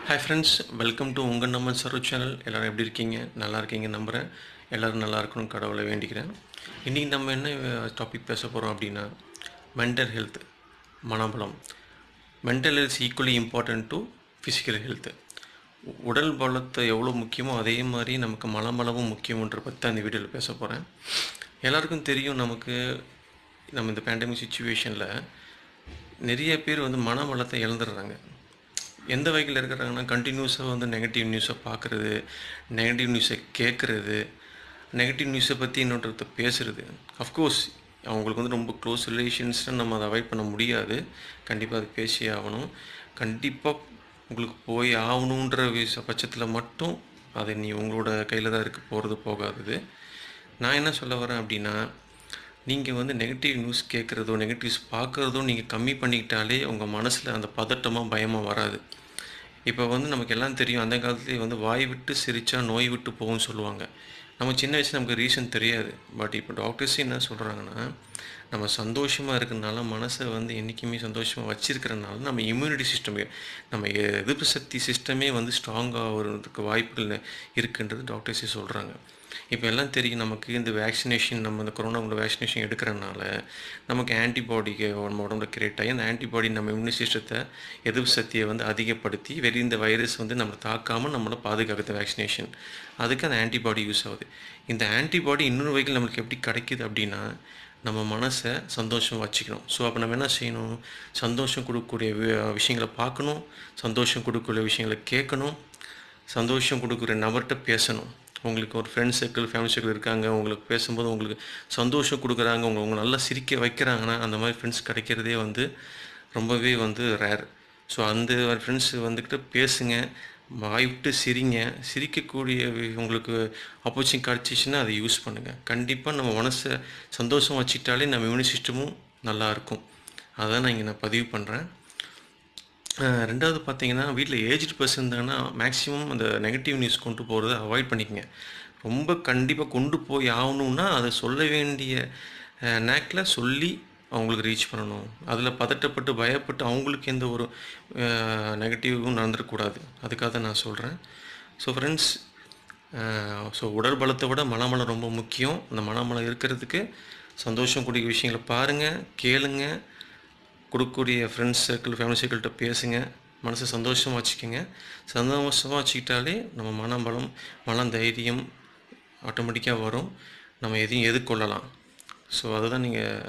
hi friends welcome to உங்கள் நம்ம சர்வ சேனல் எல்லோரும் எப்படி இருக்கீங்க நல்லா இருக்கீங்க நம்புகிறேன் எல்லோரும் நல்லா இருக்கணும் கடவுளை வேண்டிக்கிறேன் இன்றைக்கி நம்ம என்ன டாபிக் பேச போகிறோம் அப்படின்னா மென்டல் ஹெல்த் மனபலம் mental health equally important to physical health உடல் பலத்தை எவ்வளோ முக்கியமோ அதே மாதிரி நமக்கு மனபலமும் முக்கியம்ன்ற பற்றி தான் இந்த வீடியோவில் பேச போகிறேன் எல்லாருக்கும் தெரியும் நமக்கு நம்ம இந்த பேண்டமிக் சுச்சுவேஷனில் நிறைய பேர் வந்து மனவளத்தை இழந்துடுறாங்க எந்த வகையில் இருக்கிறாங்கன்னா கண்டினியூஸாக வந்து நெகட்டிவ் நியூஸை பார்க்குறது நெகட்டிவ் நியூஸை கேட்குறது நெகட்டிவ் நியூஸை பற்றி இன்னொருத்த பேசுகிறது அஃப்கோர்ஸ் அவங்களுக்கு வந்து ரொம்ப க்ளோஸ் ரிலேஷன்ஸ்னால் நம்ம அதை அவாய்ட் பண்ண முடியாது கண்டிப்பாக அது பேசியே ஆகணும் கண்டிப்பாக உங்களுக்கு போய் ஆகணுன்ற விஷ பட்சத்தில் மட்டும் அது நீ உங்களோட கையில் தான் இருக்க போகிறது போகாதது நான் என்ன சொல்ல வரேன் அப்படின்னா நீங்கள் வந்து நெகட்டிவ் நியூஸ் கேட்குறதோ நெகட்டிவ்ஸ் பார்க்குறதோ நீங்கள் கம்மி பண்ணிக்கிட்டாலே உங்கள் மனசில் அந்த பதட்டமாக பயமாக வராது இப்போ வந்து நமக்கு எல்லாம் தெரியும் அந்த காலத்துலேயே வந்து வாய் விட்டு சிரித்தா நோய் விட்டு போகும்னு சொல்லுவாங்க நம்ம சின்ன வயசில் நமக்கு ரீசன் தெரியாது பட் இப்போ டாக்டர்ஸே என்ன சொல்கிறாங்கன்னா நம்ம சந்தோஷமாக இருக்கிறனால மனசை வந்து என்றைக்குமே சந்தோஷமாக வச்சிருக்கிறனால நம்ம இம்யூனிட்டி சிஸ்டம் நம்ம எதிர்ப்பு சக்தி சிஸ்டமே வந்து ஸ்ட்ராங்காக வருவதுக்கு வாய்ப்புகள் இருக்குன்றது டாக்டர்ஸே சொல்கிறாங்க இப்போ எல்லாம் தெரியும் நமக்கு இந்த வேக்சினேஷன் நம்ம இந்த கொரோனாவோட வேக்சினேஷன் எடுக்கிறனால நமக்கு ஆன்டிபாடிக்கு நம்ம உடம்புல கிரியேட் ஆகி அந்த ஆன்டிபாடி நம்ம இம்யூனி சிஸ்டத்தை எதிர்ப்பு சக்தியை வந்து அதிகப்படுத்தி வெளியே இந்த வைரஸ் வந்து நம்மளை தாக்காமல் நம்மளை பாதுகாக்குது வேக்சினேஷன் அதுக்கு அந்த ஆன்டிபாடி யூஸ் ஆகுது இந்த ஆன்டிபாடி இன்னொரு வகையில் நம்மளுக்கு எப்படி கிடைக்குது அப்படின்னா நம்ம மனசை சந்தோஷம் வச்சுக்கணும் ஸோ அப்போ நம்ம என்ன செய்யணும் சந்தோஷம் கொடுக்கக்கூடிய விஷயங்களை பார்க்கணும் சந்தோஷம் கொடுக்கக்கூடிய விஷயங்களை கேட்கணும் சந்தோஷம் கொடுக்குற நபர்கிட்ட பேசணும் உங்களுக்கு ஒரு ஃப்ரெண்ட்ஸ் சர்க்கிள் ஃபேமிலி சர்க்கிள் இருக்காங்க உங்களுக்கு பேசும்போது உங்களுக்கு சந்தோஷம் கொடுக்குறாங்க உங்களை உங்களை நல்லா சிரிக்க வைக்கிறாங்கன்னா அந்த மாதிரி ஃப்ரெண்ட்ஸ் கிடைக்கிறதே வந்து ரொம்பவே வந்து ரேர் ஸோ அந்த ஃப்ரெண்ட்ஸ் வந்துக்கிட்டு பேசுங்க வாய் விட்டு சிரிங்க சிரிக்கக்கூடிய உங்களுக்கு ஆப்பர்ச்சுனிட்டி கிடச்சிச்சின்னா அதை யூஸ் பண்ணுங்கள் கண்டிப்பாக நம்ம மனசை சந்தோஷம் வச்சுக்கிட்டாலே நம்ம இம்யூனி சிஸ்டமும் நல்லாயிருக்கும் அதான் நான் இங்கே நான் பதிவு பண்ணுறேன் ரெண்டாவது பார்த்தீங்கன்னா வீட்டில் ஏஜ்டு பர்சன் இருந்தாங்கன்னா மேக்ஸிமம் அந்த நெகட்டிவ் நியூஸ் கொண்டு போகிறத அவாய்ட் பண்ணிக்கங்க ரொம்ப கண்டிப்பாக கொண்டு போய் ஆகணுன்னா அதை சொல்ல வேண்டிய நேக்கில் சொல்லி அவங்களுக்கு ரீச் பண்ணணும் அதில் பதட்டப்பட்டு பயப்பட்டு அவங்களுக்கு எந்த ஒரு நெகட்டிவும் நடந்துடக்கூடாது அதுக்காக தான் நான் சொல்கிறேன் ஸோ ஃப்ரெண்ட்ஸ் ஸோ உடல் பலத்தை விட மனமலம் ரொம்ப முக்கியம் அந்த மனமலம் இருக்கிறதுக்கு சந்தோஷம் கூடிய விஷயங்களை பாருங்கள் கேளுங்க கொடுக்கக்கூடிய ஃப்ரெண்ட்ஸ் சர்க்கிள் ஃபேமிலி சர்க்கிள்கிட்ட பேசுங்க மனசை சந்தோஷமாக வச்சுக்கோங்க சந்தோஷமாக வச்சுக்கிட்டாலே நம்ம மனபலம் மன தைரியம் ஆட்டோமேட்டிக்காக வரும் நம்ம எதையும் எதிர்கொள்ளலாம் ஸோ அதுதான்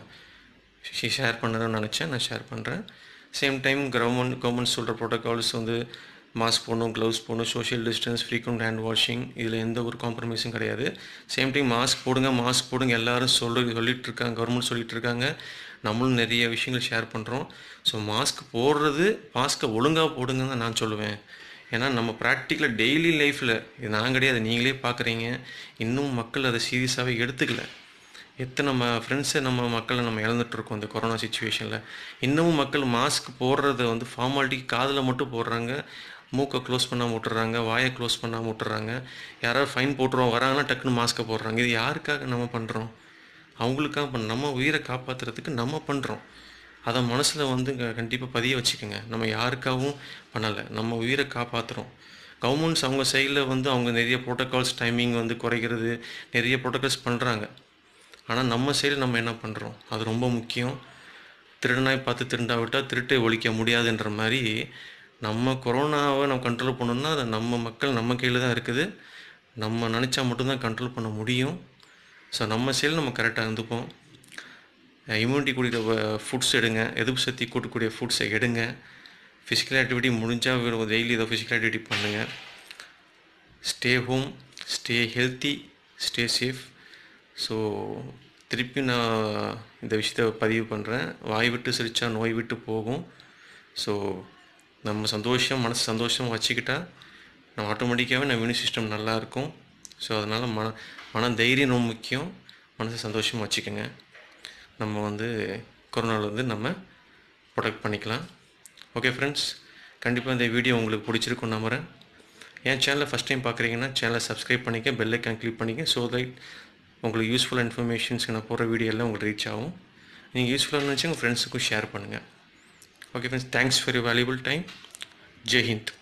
நீங்கள் ஷேர் பண்ணணும்னு நினச்சேன் நான் ஷேர் பண்ணுறேன் சேம் டைம் கவர்மெண்ட் கவர்மெண்ட் சொல்கிற ப்ரோட்டோகால்ஸ் வந்து மாஸ்க் போடணும் க்ளவுஸ் போடணும் social distance frequent hand washing இதில் எந்த ஒரு காம்ப்ரமைஸும் கிடையாது சேம் டைம் மாஸ்க் போடுங்க மாஸ்க் போடுங்க எல்லோரும் சொல்லி சொல்லிகிட்டு இருக்காங்க கவர்மெண்ட் சொல்லிகிட்டு இருக்காங்க நம்மளும் நிறைய விஷயங்கள் ஷேர் பண்ணுறோம் ஸோ மாஸ்க் போடுறது மாஸ்க்கை ஒழுங்காக போடுங்கன்னு தான் நான் சொல்லுவேன் ஏன்னா நம்ம ப்ராக்டிக்கலாக டெய்லி லைஃப்பில் இது நான் கிடையாது நீங்களே பார்க்குறீங்க இன்னும் மக்கள் அதை சீரியஸாகவே எடுத்துக்கல எத்தனை நம்ம ஃப்ரெண்ட்ஸை நம்ம மக்களை நம்ம இழந்துட்டுருக்கோம் இந்த கொரோனா சுச்சுவேஷனில் இன்னமும் மக்கள் மாஸ்க் போடுறத வந்து ஃபார்மாலிட்டிக்கு காதில் மட்டும் போடுறாங்க மூக்கை க்ளோஸ் பண்ணாமல் விட்டுறாங்க வாயை க்ளோஸ் பண்ணாமல் விட்டுறாங்க யாராவது ஃபைன் போட்டுருவோம் வராங்கன்னா டக்குன்னு மாஸ்க்கை போடுறாங்க இது யாருக்காக நம்ம பண்ணுறோம் அவங்களுக்காக பண்ண நம்ம உயிரை காப்பாற்றுறதுக்கு நம்ம பண்ணுறோம் அதை மனசில் வந்து கண்டிப்பாக பதிய வச்சுக்கோங்க நம்ம யாருக்காகவும் பண்ணலை நம்ம உயிரை காப்பாற்றுறோம் கவர்மெண்ட்ஸ் அவங்க சைடில் வந்து அவங்க நிறைய ப்ரோட்டோகால்ஸ் டைமிங் வந்து குறைக்கிறது நிறைய ப்ரோட்டோகால்ஸ் பண்ணுறாங்க ஆனால் நம்ம சைடில் நம்ம என்ன பண்ணுறோம் அது ரொம்ப முக்கியம் திருடனாய் பார்த்து திருண்டா விட்டால் திருட்டை ஒழிக்க முடியாதுன்ற மாதிரி நம்ம கொரோனாவை நம்ம கண்ட்ரோல் பண்ணணும்னா அதை நம்ம மக்கள் நம்ம கையில் தான் இருக்குது நம்ம நினச்சா மட்டும்தான் கண்ட்ரோல் பண்ண முடியும் ஸோ நம்ம சைடில் நம்ம கரெக்டாக இருந்துப்போம் இம்யூனிட்டி கூடிய ஃபுட்ஸ் எடுங்க எதிர்ப்பு சக்தி கூட்டக்கூடிய ஃபுட்ஸை எடுங்க ஃபிசிக்கல் ஆக்டிவிட்டி முடிஞ்சால் டெய்லி ஏதோ ஃபிசிக்கல் ஆக்டிவிட்டி பண்ணுங்கள் stay home stay healthy stay safe so திருப்பி நான் இந்த விஷயத்த பதிவு பண்ணுறேன் வாய் விட்டு சிரித்தா நோய் விட்டு போகும் ஸோ நம்ம சந்தோஷம் மனசு சந்தோஷமாக வச்சுக்கிட்டா நம்ம ஆட்டோமேட்டிக்காகவே நம்ம இம்யூனி சிஸ்டம் நல்லாயிருக்கும் ஸோ அதனால் மன மன தைரியம் ரொம்ப முக்கியம் மனசை சந்தோஷமாக வச்சுக்கோங்க நம்ம வந்து கொரோனாவிலேருந்து நம்ம ப்ரொடெக்ட் பண்ணிக்கலாம் ஓகே ஃப்ரெண்ட்ஸ் கண்டிப்பாக இந்த வீடியோ உங்களுக்கு பிடிச்சிருக்கும் நம்புகிறேன் என் சேனலை ஃபஸ்ட் டைம் பார்க்குறீங்கன்னா சேனலை சப்ஸ்கிரைப் பண்ணிக்க பெல் ஐக்கான் கிளிக் பண்ணிக்க ஸோ தட் உங்களுக்கு யூஸ்ஃபுல் இன்ஃபர்மேஷன்ஸ்க்கு நான் போகிற வீடியோ எல்லாம் உங்களுக்கு ரீச் ஆகும் நீங்கள் யூஸ்ஃபுல்லாக இருந்துச்சு உங்கள் ஃப்ரெண்ட்ஸுக்கும் ஷேர் பண்ணுங்கள் okay friends thanks for you valuable time Jai Hind